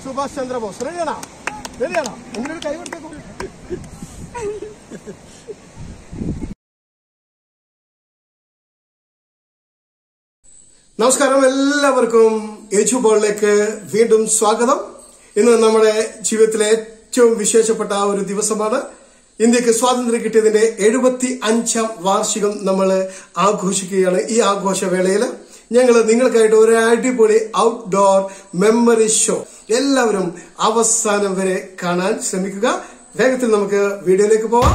സുഭാഷ് ചന്ദ്രബോസ് റെഡിയാണോ റെഡിയാണോ എങ്ങനെ ഒരു കൈ കൊടുത്തേക്കോ നമസ്കാരം എല്ലാവർക്കും ഏച്ചു ബോളിലേക്ക് വീണ്ടും സ്വാഗതം ഇന്ന് നമ്മുടെ ജീവിതത്തിലെ ഏറ്റവും വിശേഷപ്പെട്ട ആ ഒരു ദിവസമാണ് ഇന്ത്യക്ക് സ്വാതന്ത്ര്യം കിട്ടിയതിന്റെ എഴുപത്തി അഞ്ചാം വാർഷികം നമ്മൾ ആഘോഷിക്കുകയാണ് ഈ ആഘോഷവേളയിൽ ഞങ്ങൾ നിങ്ങൾക്കായിട്ട് ഒരു അടിപൊളി ഔട്ട്ഡോർ മെമ്മറി ഷോ എല്ലാവരും അവസാനം വരെ കാണാൻ ശ്രമിക്കുക വേഗത്തിൽ നമുക്ക് വീഡിയോയിലേക്ക് പോവാം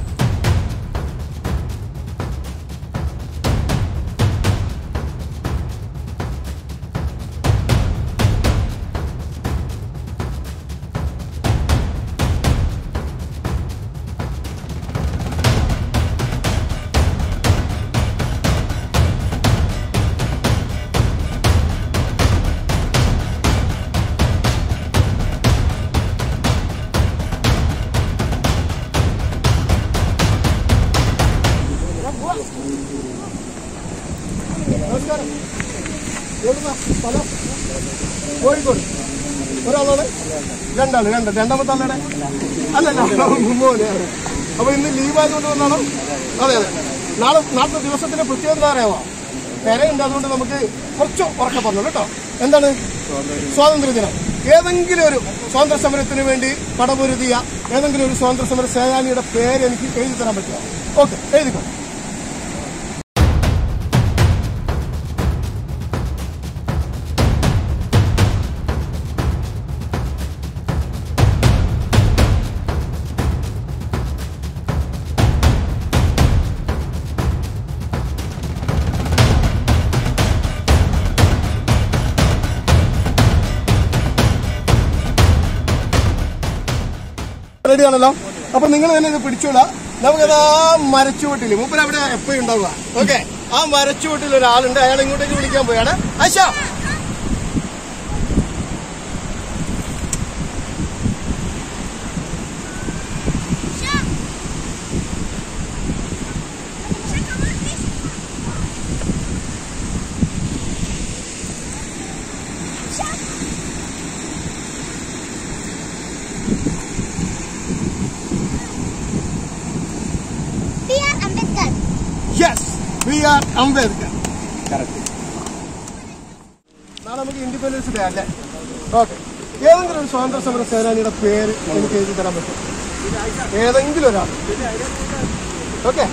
നമസ്കാരം എവിടുന്നാ സ്ഥലം കോഴിക്കോട് ഒരാളാണ് രണ്ടാള് രണ്ട് രണ്ടാമത്തെ ആളുടെ അല്ലല്ല മോനെ അപ്പൊ ഇന്ന് ലീവ് ആയതുകൊണ്ട് വന്നാണോ അതെ അതെ നാളെ നാളത്തെ ദിവസത്തിന്റെ പ്രത്യേകത എന്താ അറിയാമോ പെരയുണ്ട് അതുകൊണ്ട് നമുക്ക് കുറച്ച് ഉറക്കെ പറഞ്ഞു കേട്ടോ എന്താണ് സ്വാതന്ത്ര്യ ദിനം ഏതെങ്കിലും ഒരു സ്വാതന്ത്ര്യ സമരത്തിന് വേണ്ടി പടപൊരുതിയ ഏതെങ്കിലും ഒരു സ്വാതന്ത്ര്യ സമര സേനാനിയുടെ പേര് എനിക്ക് എഴുതി തരാൻ പറ്റുമോ ഓക്കെ എഴുതിക്കോ റെഡി ആണല്ലോ അപ്പൊ നിങ്ങൾ തന്നെ ഇത് പിടിച്ചോളാം നമുക്കത് ആ മരച്ചുവട്ടില് മൂപ്പര് അവിടെ എപ്പോഴും ഉണ്ടാവുക ഓക്കെ ആ മരച്ചുവട്ടിൽ ഒരാളുണ്ട് അയാൾ ഇങ്ങോട്ടേക്ക് വിളിക്കാൻ പോയാണ് Asha B.R. Ambedkar. Yes V R Ambedkar നാളെ നമുക്ക് ഇൻഡിപെൻഡൻസ് ഡേ അല്ലേ ഓക്കെ ഏതെങ്കിലും ഒരു സ്വാതന്ത്ര്യ സമര സേനാനിയുടെ പേര് എനിക്ക് എഴുതി തരാൻ പറ്റും ഏതെങ്കിലും ഒരാൾ ഓക്കെ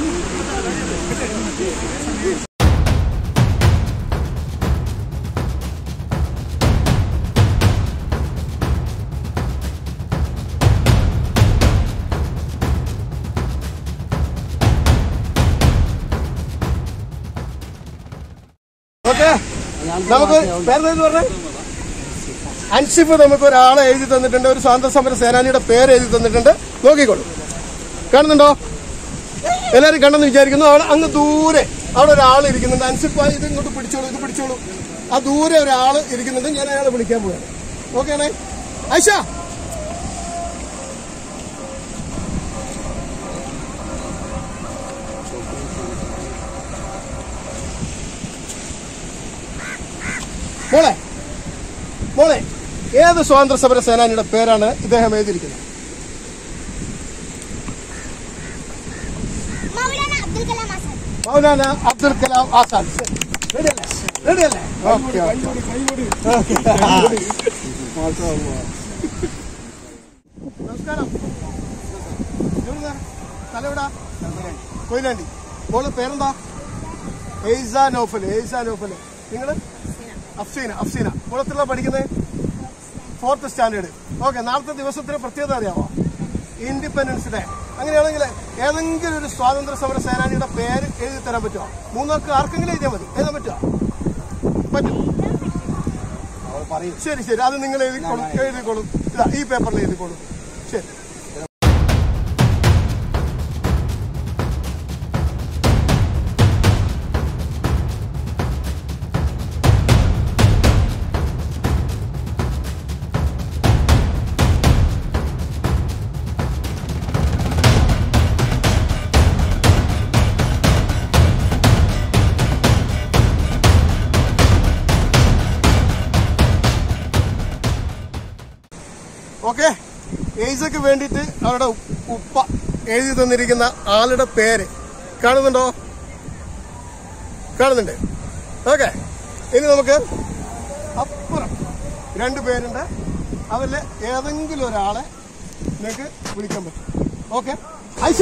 ഓക്കെ നമുക്ക് പേരെന്താ പറഞ്ഞേ അൻസിഫ് നമുക്ക് ഒരാളെ എഴുതി തന്നിട്ടുണ്ട് ഒരു സ്വാതന്ത്ര്യ സമര സേനാനിയുടെ പേര് എഴുതി തന്നിട്ടുണ്ട് നോക്കിക്കോളൂ കാണുന്നുണ്ടോ എല്ലാവരും കണ്ടെന്ന് വിചാരിക്കുന്നു അവിടെ അങ്ങ് ദൂരെ അവിടെ ഒരാൾ ഇരിക്കുന്നുണ്ട് അൻസിഫ് ഇത് ഇങ്ങോട്ട് പിടിച്ചോളൂ ഇത് പിടിച്ചോളൂ ആ ദൂരെ ഒരാൾ ഇരിക്കുന്നുണ്ട് ഞാൻ അയാളെ വിളിക്കാൻ പോവാണ് ഓക്കെ ആണേ ഐഷ മോളെ മോളെ ഏത് സ്വാതന്ത്ര്യ സമര സേനാനിയുടെ പേരാണ് ഇദ്ദേഹം എഴുതിയിരിക്കുന്നത് Maulana Abdul Kalam Azad. Maulana Abdul Kalam Azad റെഡിയല്ലേ റെഡിയല്ലേ ഓക്കെ നമസ്കാരം എവിടുന്നാ? സ്ഥലം എവിടാ കൊയിലാണ്ടി മോള് പേരെന്താ എയ്സ നോഫൽ എയ്സ നോഫൽ നിങ്ങള് അഫ്സീന അഫ്സീന കുളത്തിലുള്ള പഠിക്കുന്നത് ഫോർത്ത് സ്റ്റാൻഡേർഡ് ഓക്കെ നാളത്തെ ദിവസത്തിന് പ്രത്യേകത അറിയാമോ ഇൻഡിപെൻഡൻസ് ഡേ അങ്ങനെയാണെങ്കിൽ ഏതെങ്കിലും ഒരു സ്വാതന്ത്ര്യ സമര സേനാനിയുടെ പേര് എഴുതി തരാൻ പറ്റുമോ മൂന്നാർക്ക് ആർക്കെങ്കിലും എഴുതിയാൽ മതി എഴുതാൻ പറ്റുമോ പറ്റും ശരി ശരി അത് നിങ്ങൾ എഴുതിക്കോളും എഴുതിക്കോളും ഇതാ ഈ പേപ്പറിൽ എഴുതിക്കോളും ശരി ഓക്കെ ഏജക്ക് വേണ്ടിയിട്ട് അവരുടെ ഉപ്പ എഴുതി തന്നിരിക്കുന്ന ആളുടെ പേര് കാണുന്നുണ്ടോ കാണുന്നുണ്ട് ഓക്കെ ഇനി നമുക്ക് അപ്പുറം രണ്ട് പേരുണ്ട് അവരിൽ ഏതെങ്കിലും ഒരാളെ നിങ്ങൾക്ക് വിളിക്കാൻ പറ്റും ഓക്കെ ഐഷ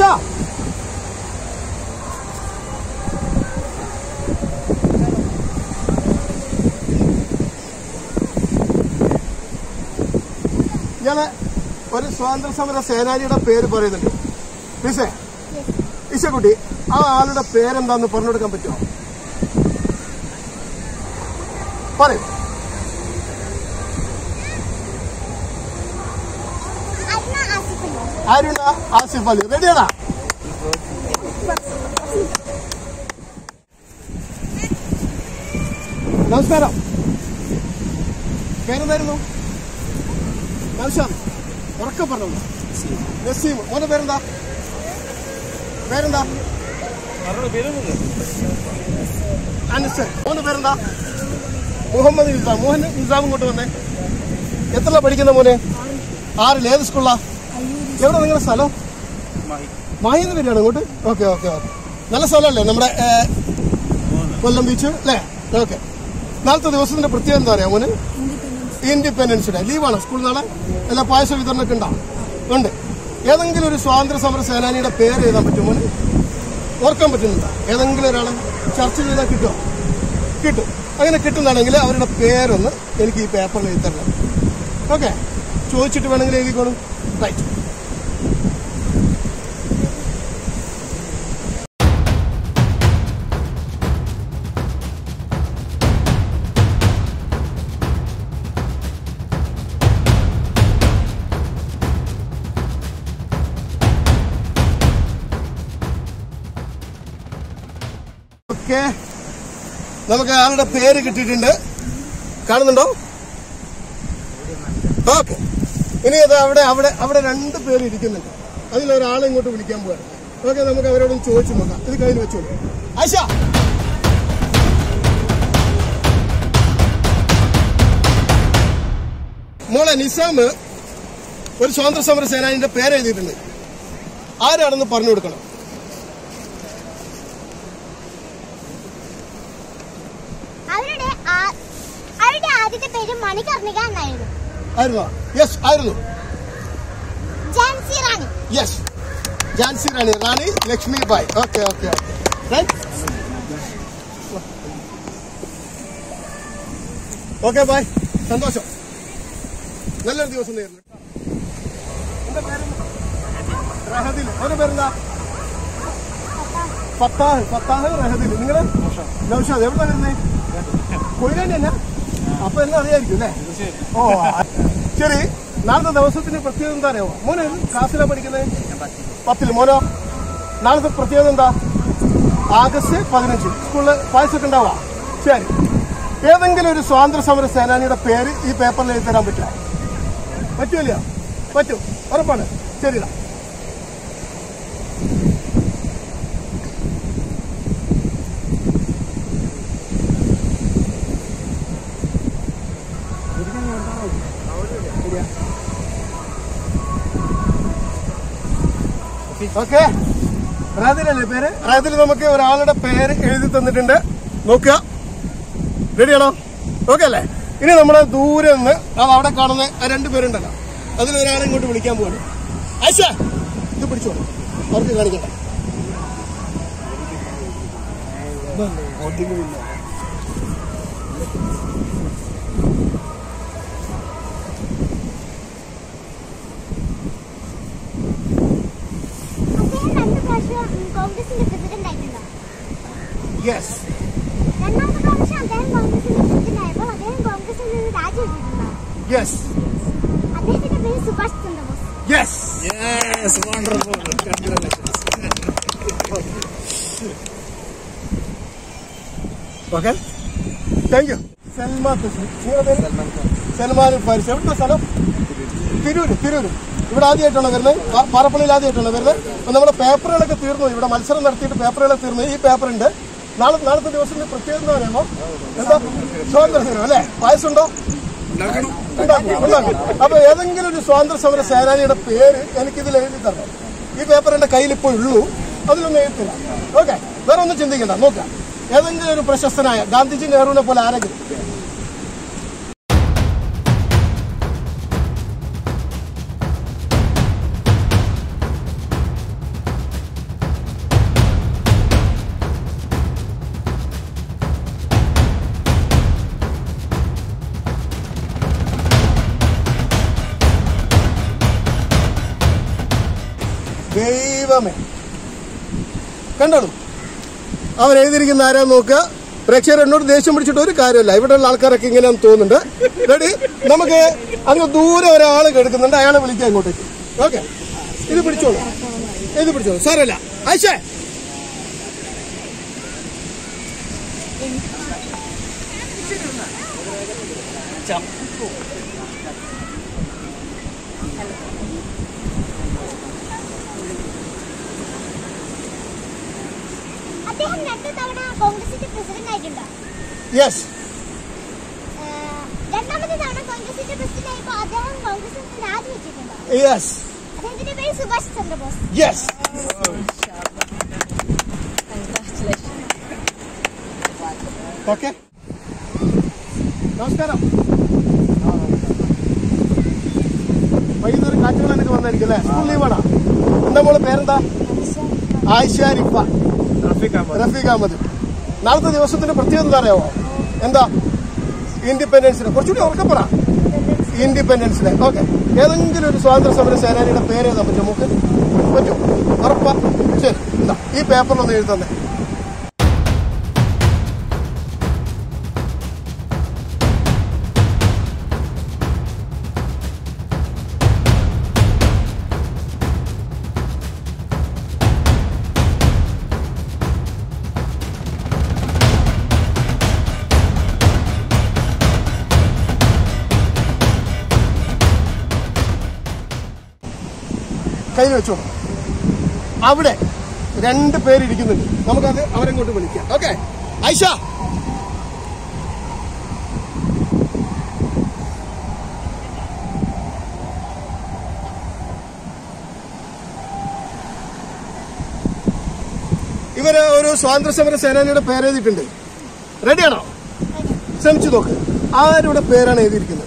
ഞാൻ ഒരു സ്വാതന്ത്ര്യ സമര സേനാനിയുടെ പേര് പറയുന്നുണ്ട് മിസ്സേ ഇശക്കുട്ടി ആ ആളുടെ പേരെന്താന്ന് പറഞ്ഞു കൊടുക്കാൻ പറ്റുമോ പറയൂ അരുണ ആസിഫലി അരുണ ആസിഫ് അലി റെഡിയാണാ നമസ്കാരം പേരെന്തായിരുന്നു നൗഷാദ് ഉറക്കെ പറഞ്ഞു നസീം മോന്റെ പേരെന്താ പേരെന്താ അനസ് മോന്റെ പേരെന്താ മുഹമ്മദ് നിസാം മോഹൻ നിസാം ഇങ്ങോട്ട് വന്നേ എത്ര പഠിക്കുന്ന മോനെ ആറിൽ ഏത് സ്കൂളിലാ എവിടെ നിങ്ങളുടെ സ്ഥലം മാഹിന്ന് വരികയാണ് ഇങ്ങോട്ട് ഓക്കെ ഓക്കെ ഓക്കെ നല്ല സ്ഥലമല്ലേ നമ്മുടെ ഏ, കൊല്ലം ബീച്ച് അല്ലേ ഓക്കെ നാളത്തെ ദിവസത്തിന്റെ പ്രത്യേകത എന്താ പറയാ മോന് ഇൻഡിപെൻഡൻസ് ഡേ ലീവാണ് സ്കൂളിൽ നാളെ എല്ലാ പായസ വിതരണമൊക്കെ ഉണ്ടാവും ഉണ്ട് ഏതെങ്കിലും ഒരു സ്വാതന്ത്ര്യ സമര സേനാനിയുടെ പേര് എഴുതാൻ പറ്റുമോ മോന് ഓർക്കാൻ പറ്റുന്നുണ്ടോ ഏതെങ്കിലും ഒരാളെ ചർച്ച ചെയ്താൽ കിട്ടുമോ കിട്ടും അങ്ങനെ കിട്ടുന്നതാണെങ്കിൽ അവരുടെ പേരൊന്ന് എനിക്ക് ഈ പേപ്പറിൽ എഴുതി തരണം ഓക്കെ ചോദിച്ചിട്ട് വേണമെങ്കിൽ എഴുതിക്കോളും റൈറ്റ് ഓക്കെ നമുക്ക് ആളുടെ പേര് കിട്ടിയിട്ടുണ്ട് കാണുന്നുണ്ടോ ഓക്കെ ഇനി അത് അവിടെ അവിടെ അവിടെ രണ്ട് പേര് ഇരിക്കുന്നുണ്ട് അതിലൊരാളെ ഇങ്ങോട്ട് വിളിക്കാൻ പോവാണ് ഓക്കെ നമുക്ക് അവരോടൊന്ന് ചോദിച്ചു നോക്കാം ഇത് കയ്യിൽ വെച്ചോളൂ ആശ മോളെ നിസാം ഒരു സ്വാതന്ത്ര്യ സമര സേനാനിന്റെ പേര് എഴുതിയിട്ടുണ്ട് ആരാണെന്ന് പറഞ്ഞു കൊടുക്കണം അവരുടെ ആ- അവരുടെ ആദ്യത്തെ പേര് മണികർണിക എന്നായിരുന്നു ആയിരുന്നോ യെസ് ആയിരുന്നു Jhansi Rani yes Jhansi Rani Rani Lakshmi Bai okay okay okay bye സന്തോഷം നല്ലൊരു ദിവസം നേരുന്നു എന്താ പേര് റഹദിൽ അവരുടെ പേരെന്താ ഫത്താഹ് ഫത്താഹ് റഹദിൽ നിങ്ങള് നൗഷാദ് എവിടെ വരുന്നേ കൊയിലാണ്ടി തന്നെ അപ്പൊ എല്ലാം അറിയായിരിക്കും അല്ലേ ഓ ആ. ശരി നാളത്തെ ദിവസത്തിന് പ്രത്യേകത എന്താ അറിയാമോ മോനെ ക്ലാസ്സിലാ പഠിക്കുന്നത് പത്തിൽ മോനോ നാളത്തെ പ്രത്യേകത എന്താ ആഗസ്റ്റ് പതിനഞ്ച് സ്കൂളിൽ പായസമൊക്കെ ഉണ്ടാവാ ശരി ഏതെങ്കിലും ഒരു സ്വാതന്ത്ര്യ സമര സേനാനിയുടെ പേര് ഈ പേപ്പറിൽ എഴുതി തരാൻ പറ്റുമോ പറ്റൂല പറ്റും ഉറപ്പാണ് ശരിടാ ഓക്കെ റാദിലല്ലേ പേര് റാദിൽ നമുക്ക് ഒരാളുടെ പേര് എഴുതി തന്നിട്ടുണ്ട് നോക്കുക റെഡിയാണോ ഓക്കെ അല്ലേ ഇനി നമ്മുടെ ദൂരെ നിന്ന് അത് അവിടെ കാണുന്ന ആ രണ്ട് പേരുണ്ടല്ലോ അതിലൊരാളെ ഇങ്ങോട്ട് വിളിക്കാൻ പോവാണ് ആശ ഇത് പിടിച്ചോളൂ അവർക്ക് കാണിക്കട്ടെ അദ്ദേഹം രണ്ട് പ്രാവശ്യം ഉം, കോൺഗ്രസിന്റെ പ്രസിഡന്റ് ആയിട്ടുണ്ടോ യെസ് രണ്ടാമത്തെ പ്രാവശ്യം അദ്ദേഹം കോൺഗ്രസിന്റെ പ്രസിഡന്റ് ആയപ്പോൾ അദ്ദേഹം കോൺഗ്രസിൽ നിന്ന് രാജിവെച്ചിട്ടുണ്ടോ യെസ് അദ്ദേഹത്തിന്റെ പേര് Subhash Chandrabose yes Yes, wonderful. Congratulations. Okay thank you Salman Tasli. നിങ്ങളുടെ പേര് സൽമാൻ ഫാരിസ് എവിടുത്തെ സ്ഥലം തിരൂര് തിരൂര് ഇവിടെ ആദ്യമായിട്ടാണോ വരുന്നത് പാ- പാറപ്പള്ളിയിൽ ആദ്യമായിട്ടാണോ വരുന്നത് അപ്പൊ നമ്മുടെ പേപ്പറുകളൊക്കെ തീർന്നു ഇവിടെ മത്സരം നടത്തിയിട്ട് പേപ്പറുകളൊക്കെ തീർന്നു ഈ പേപ്പർ ഉണ്ട് നാളെ നാളത്തെ ദിവസത്തിന്റെ പ്രത്യേകത എന്ന് പറയുമ്പോൾ എന്താ സ്വാതന്ത്ര്യ ദിനം അല്ലേ പായസം ഉണ്ടോ ഉണ്ടാക്കണം ഉണ്ടാക്കും, ഉണ്ടാക്കും. അപ്പൊ ഏതെങ്കിലും ഒരു സ്വാതന്ത്ര്യ സമര സേനാനിയുടെ പേര് എനിക്കിതിൽ എഴുതി തരണം ഈ പേപ്പർ എന്റെ കയ്യിൽ ഇപ്പോൾ ഉള്ളൂ അതിലൊന്നും എഴുതില്ല ഓക്കെ വേറെ ഒന്നും ചിന്തിക്കണ്ട നോക്കാം ഏതെങ്കിലും ഒരു പ്രശസ്തനായ ഗാന്ധിജി നെഹ്റുവിനെ പോലെ ആരെങ്കിലും ദൈവമേ കണ്ടോളൂ അവൻ എഴുതിയിരിക്കുന്ന ആരാ നോക്കുക പ്രേക്ഷകർ എന്നോട് ദേഷ്യം പിടിച്ചിട്ട് ഒരു കാര്യമില്ല ഇവിടെയുള്ള ആൾക്കാരൊക്കെ ഇങ്ങനെയാന്ന് തോന്നുന്നുണ്ട് റെഡി നമുക്ക് അങ്ങ് ദൂരെ ഒരാൾ കേൾക്കുന്നുണ്ട് അയാളെ വിളിക്കാം ഇങ്ങോട്ടേക്ക് ഓക്കെ ഇത് പിടിച്ചോളൂ ഇത് പിടിച്ചോളൂ സാരല്ല ആയിഷേ അദ്ദേഹം രണ്ട് തവണ കോൺഗ്രസിന്റെ പ്രസിഡന്റ് ആയിട്ടുണ്ടോ യെസ് ഏഹ്, രണ്ടാമത്തെ തവണ കോൺഗ്രസിന്റെ പ്രസിഡന്റ് ആയപ്പോ അദ്ദേഹം കോൺഗ്രസിൽ നിന്ന് രാജിവെച്ചിട്ടുണ്ടോ യെസ് അദ്ദേഹത്തിന്റെ പേര് സുഭാഷ് ചന്ദ്രബോസ് യെസ് ഓക്കെ നമസ്കാരം വൈകുന്നേരം കാറ്റുകളൊക്കെ വന്നായിരിക്കും അല്ലേ സ്കൂൾ ലീവാണോ എന്താ മോളെ പേരെന്താ ആയിഷ റിഫ റഫീഖ് അഹമ്മദ് നാളത്തെ ദിവസത്തിന്റെ പ്രത്യേകത എന്താ അറിയാമോ എന്താ ഇൻഡിപെൻഡൻസിന് കുറച്ചുകൂടി ഉറക്കപ്പറ ഇൻഡിപെൻഡൻസ് ഡേ ഓക്കെ ഏതെങ്കിലും ഒരു സ്വാതന്ത്ര്യ സമര സേനാനിയുടെ പേര് എഴുതാൻ പറ്റുമോ നമുക്ക് പറ്റും ഉറപ്പാ ശരി എന്താ ഈ പേപ്പറിലൊന്ന് എഴുതന്നേ കൈ വെച്ചോ അവിടെ രണ്ട് പേരിരിക്കുന്നുണ്ട് നമുക്കത് അവരെങ്ങോട്ട് വിളിക്കാം ഓക്കെ ഐഷ ഇവര് ഒരു സ്വാതന്ത്ര്യ സമര സേനാനിയുടെ പേര് എഴുതിയിട്ടുണ്ട് റെഡിയാണോ ശ്രമിച്ചു നോക്ക് ആരുടെ പേരാണ് എഴുതിയിരിക്കുന്നത്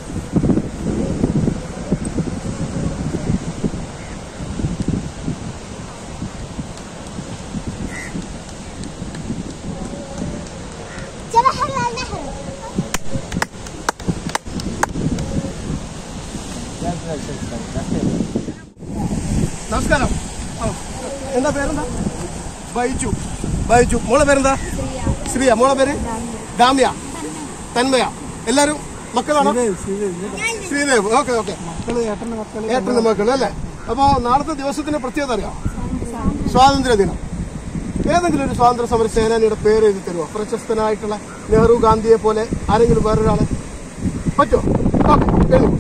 ജവഹർലാൽ നെഹ്റു നമസ്കാരം ആ, എന്താ പേരെന്താ ബൈജു ബൈജു മോളെ പേരെന്താ ശ്രീയ മോളെ പേര് ഡാമ്യ തന്മയ എല്ലാരും മക്കളാണോ ശ്രീദേവ് ഓക്കെ ഓക്കെ ഏട്ടന്റെ മക്കൾ അല്ലേ അപ്പോ നാളത്തെ ദിവസത്തിന്റെ പ്രത്യേകത അറിയാം സ്വാതന്ത്ര്യ ദിനം ഏതെങ്കിലും ഒരു സ്വാതന്ത്ര്യ സമര സേനാനിയുടെ പേര് എഴുതി തരുമോ പ്രശസ്തനായിട്ടുള്ള നെഹ്റു ഗാന്ധിയെ പോലെ ആരെങ്കിലും വേറൊരാള് പറ്റുമോ ഓക്കെ എഴുതി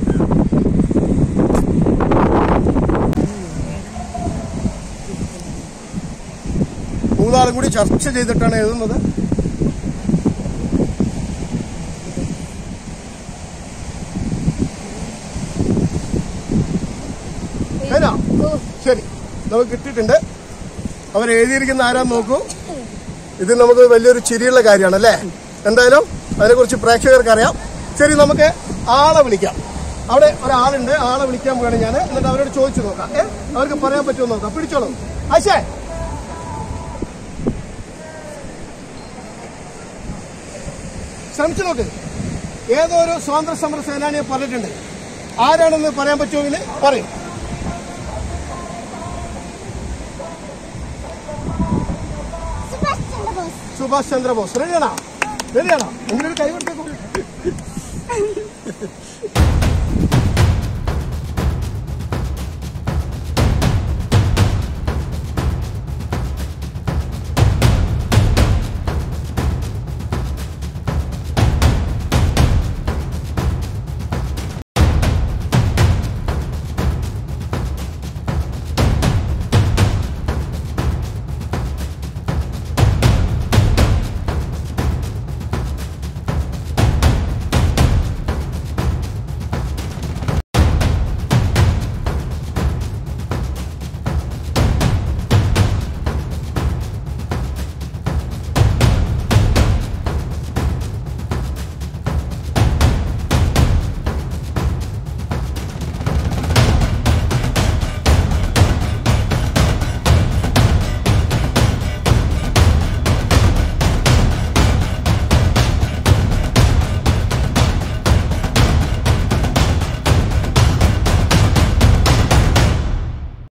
മൂന്നാളും കൂടി ചർച്ച ചെയ്തിട്ടാണ് എഴുതുന്നത് പേരാ? ശരി നമുക്ക് കിട്ടിയിട്ടുണ്ട് അവർ എഴുതിയിരിക്കുന്ന ആരാന്ന് നോക്കൂ ഇത് നമുക്ക് വലിയൊരു ചിരിയുള്ള കാര്യമാണ് അല്ലേ എന്തായാലും അതിനെക്കുറിച്ച് പ്രേക്ഷകർക്ക് അറിയാം ശരി നമുക്ക് ആളെ വിളിക്കാം അവിടെ ഒരാളുണ്ട് ആളെ വിളിക്കാൻ പോവാണ് ഞാൻ എന്നിട്ട് അവരോട് ചോദിച്ചു നോക്കാം ഏ അവർക്ക് പറയാൻ പറ്റുമോ എന്ന് നോക്കാം പിടിച്ചോളൂ ആശേ ശ്രമിച്ചു നോക്ക് ഏതോ ഒരു സ്വാതന്ത്ര്യ സമര സേനാനിയെ പറഞ്ഞിട്ടുണ്ട് ആരാണെന്ന് പറയാൻ പറ്റുമെങ്കിൽ പറയും സുഭാഷ് ചന്ദ്രബോസ് സുഭാഷ് ചന്ദ്രബോസ് റെഡിയാണോ റെഡിയാണോ എങ്ങനെ ഒരു കൈ കൊടുത്തേക്കും